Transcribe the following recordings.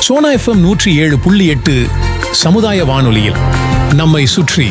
Sona FM நூற்றி ஏழு புள்ளி எட்டு சமுதாய வானொலியில் நம்மை சுற்றி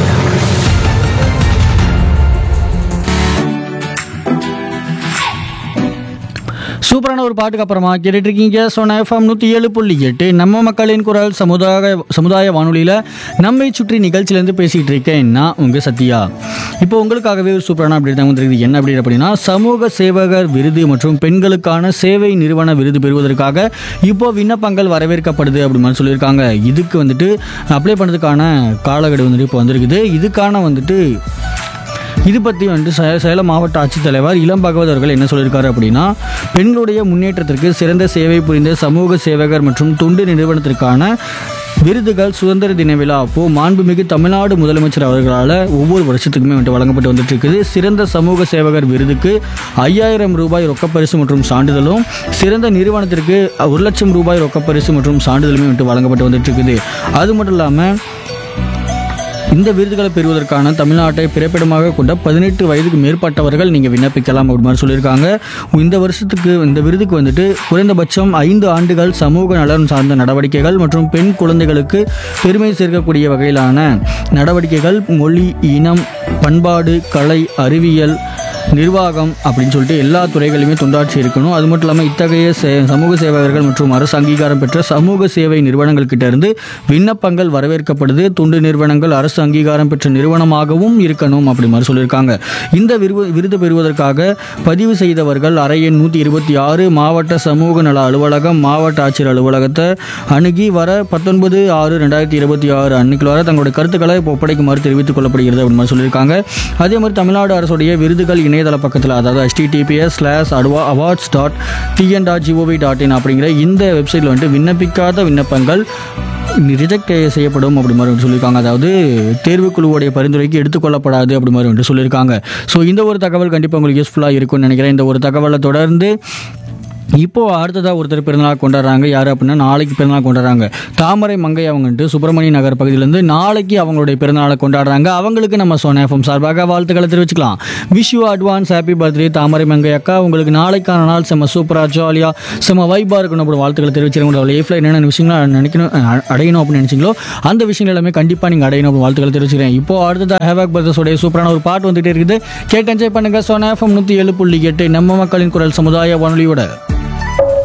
சூப்பரான ஒரு பாட்டுக்கு அப்புறமா கேட்டுட்டு இருக்கீங்க சோனா எஃப்எம் நூற்றி ஏழு புள்ளி எட்டு நம்ம மக்களின் குரல் சமுதாய சமுதாய வானொலியில் நம்மை சுற்றி நிகழ்ச்சியிலேருந்து பேசிகிட்டு இருக்கேன் நான் உங்கள் சத்யா இப்போ உங்களுக்காகவே ஒரு சூப்பரான அப்படி தான் வந்திருக்குது என்ன அப்படி அப்படின்னா சமூக சேவகர் விருது மற்றும் பெண்களுக்கான சேவை நிறுவன விருது பெறுவதற்காக இப்போ விண்ணப்பங்கள் வரவேற்கப்படுது அப்படி மாதிரி சொல்லியிருக்காங்க இதுக்கு வந்துட்டு அப்ளை பண்ணுறதுக்கான காலக்கெடு வந்துட்டு இப்போ வந்திருக்குது இதுக்கான வந்துட்டு இது பற்றி வந்து சே- சேலம் மாவட்ட ஆட்சித்தலைவர் இளம் பகவத் அவர்கள் என்ன சொல்லியிருக்காரு அப்படின்னா பெண்களுடைய முன்னேற்றத்திற்கு சிறந்த சேவை புரிந்த சமூக சேவகர் மற்றும் தொண்டு நிறுவனத்திற்கான விருதுகள் சுதந்திர தின விழா அப்போ மாண்புமிகு தமிழ்நாடு முதலமைச்சர் அவர்களால் ஒவ்வொரு வருஷத்துக்குமே வந்துட்டு வழங்கப்பட்டு வந்துட்டு இருக்குது சிறந்த சமூக சேவகர் விருதுக்கு ஐயாயிரம் ரூபாய் ரொக்கப்பரிசு மற்றும் சான்றிதழும் சிறந்த நிறுவனத்திற்கு ஒரு லட்சம் ரூபாய் ரொக்கப்பரிசு மற்றும் சான்றிதழுமே வந்துட்டு வழங்கப்பட்டு வந்துட்டு இருக்குது அது மட்டும் இல்லாமல் இந்த விருதுகளை பெறுவதற்கான தமிழ்நாட்டை பிறப்பிடமாக கொண்ட பதினெட்டு வயதுக்கு மேற்பட்டவர்கள் நீங்கள் விண்ணப்பிக்கலாம் அப்படி மாதிரி சொல்லியிருக்காங்க இந்த வருஷத்துக்கு இந்த விருதுக்கு வந்துட்டு குறைந்தபட்சம் ஐந்து ஆண்டுகள் சமூக நலன் சார்ந்த நடவடிக்கைகள் மற்றும் பெண் குழந்தைகளுக்கு பெருமை சேர்க்கக்கூடிய வகையிலான நடவடிக்கைகள் மொழி இனம் பண்பாடு கலை அறிவியல் நிர்வாகம் அப்படின்னு சொல்லிட்டு எல்லா துறைகளிலுமே தொண்டாற்றி இருக்கணும் அது மட்டும் இல்லாமல் இத்தகைய சே- சமூக சேவகர்கள் மற்றும் அரசு அங்கீகாரம் பெற்ற சமூக சேவை நிறுவனங்கள் கிட்ட இருந்து விண்ணப்பங்கள் வரவேற்கப்படுது தொண்டு நிறுவனங்கள் அரசு அங்கீகாரம் பெற்ற நிறுவனமாகவும் இருக்கணும் அப்படி மாதிரி சொல்லியிருக்காங்க இந்த விருது விருது பெறுவதற்காக பதிவு செய்தவர்கள் அறை எண் நூற்றி இருபத்தி ஆறு மாவட்ட சமூக நல அலுவலகம் மாவட்ட ஆட்சியர் அலுவலகத்தை அணுகி வர பத்தொன்பது ஆறு ரெண்டாயிரத்தி இருபத்தி ஆறு அன்னைக்கு வர தங்களுடைய கருத்துக்களை ஒப்படைக்குமாறு தெரிவித்துக் கொள்ளப்படுகிறது அப்படின்னு மாதிரி சொல்லியிருக்காங்க அதே மாதிரி தமிழ்நாடு அரசுடைய விருதுகள் இணையதள பக்கத்தில் அதாவது https ஸ்லாஷ் அட்வா awards dot TN dot GOV dot in அப்படிங்கிற இந்த வெப்சைட்டில் வந்துட்டு விண்ணப்பிக்காத விண்ணப்பங்கள் ரிஜெக்ட் செய்யப்படும் அப்படி மாதிரி வந்துட்டு சொல்லியிருக்காங்க அதாவது தேர்வுக்குழுவுடைய பரிந்துரைக்கு எடுத்துக்கொள்ளப்படாது அப்படி மாதிரி வந்துட்டு சொல்லியிருக்காங்க ஸோ இந்த ஒரு தகவல் கண்டிப்பாக உங்களுக்கு யூஸ்ஃபுல்லாக இருக்கும்னு நினைக்கிறேன் இந்த ஒரு தகவலை தொடர்ந்து இப்போ அடுத்ததாக ஒருத்தர் பிறந்தநாள் கொண்டாடுறாங்க யார் அப்படின்னா நாளைக்கு பிறந்தநாள் கொண்டாடுறாங்க தாமரை மங்கை அவங்கன்ட்டு சுப்பிரமணிய நகர் பகுதியிலேருந்து நாளைக்கு அவங்களுடைய பிறந்தநாளை கொண்டாடுறாங்க அவங்களுக்கு நம்ம சோனா எஃப்எம் சார்பாக வாழ்த்துக்களை தெரிவிச்சுக்கலாம் wish you advance happy birthday Thamarai Mangai அக்கா உங்களுக்கு நாளைக்கான நாள் செம்ம சூப்பராக ஜாலியாக செம்ம வைப்பாக இருக்கணும் அப்படி வாழ்த்துக்களை தெரிவிச்சிருங்க உங்களோட லைஃப்பில் என்னென்ன விஷயங்கள் நினைக்கணும் அ- அடையணும் அப்படின்னு நினச்சிங்களோ அந்த விஷயங்கள் எல்லாமே கண்டிப்பாக நீங்கள் அடையணும் அப்படின்னு வாழ்த்துக்களை தெரிவிச்சுக்கிறேன் இப்போ அடுத்ததாக ஹேவாக் பிரதர்ஸோடைய சூப்பரான ஒரு பாட்டு வந்துகிட்டே இருக்குது கேட்டு என்ஜாய் பண்ணுங்க சோனா எஃப்எம் நூற்றி ஏழு புள்ளி எட்டு நம்ம மக்களின் குரல் சமுதாய வானொலியோட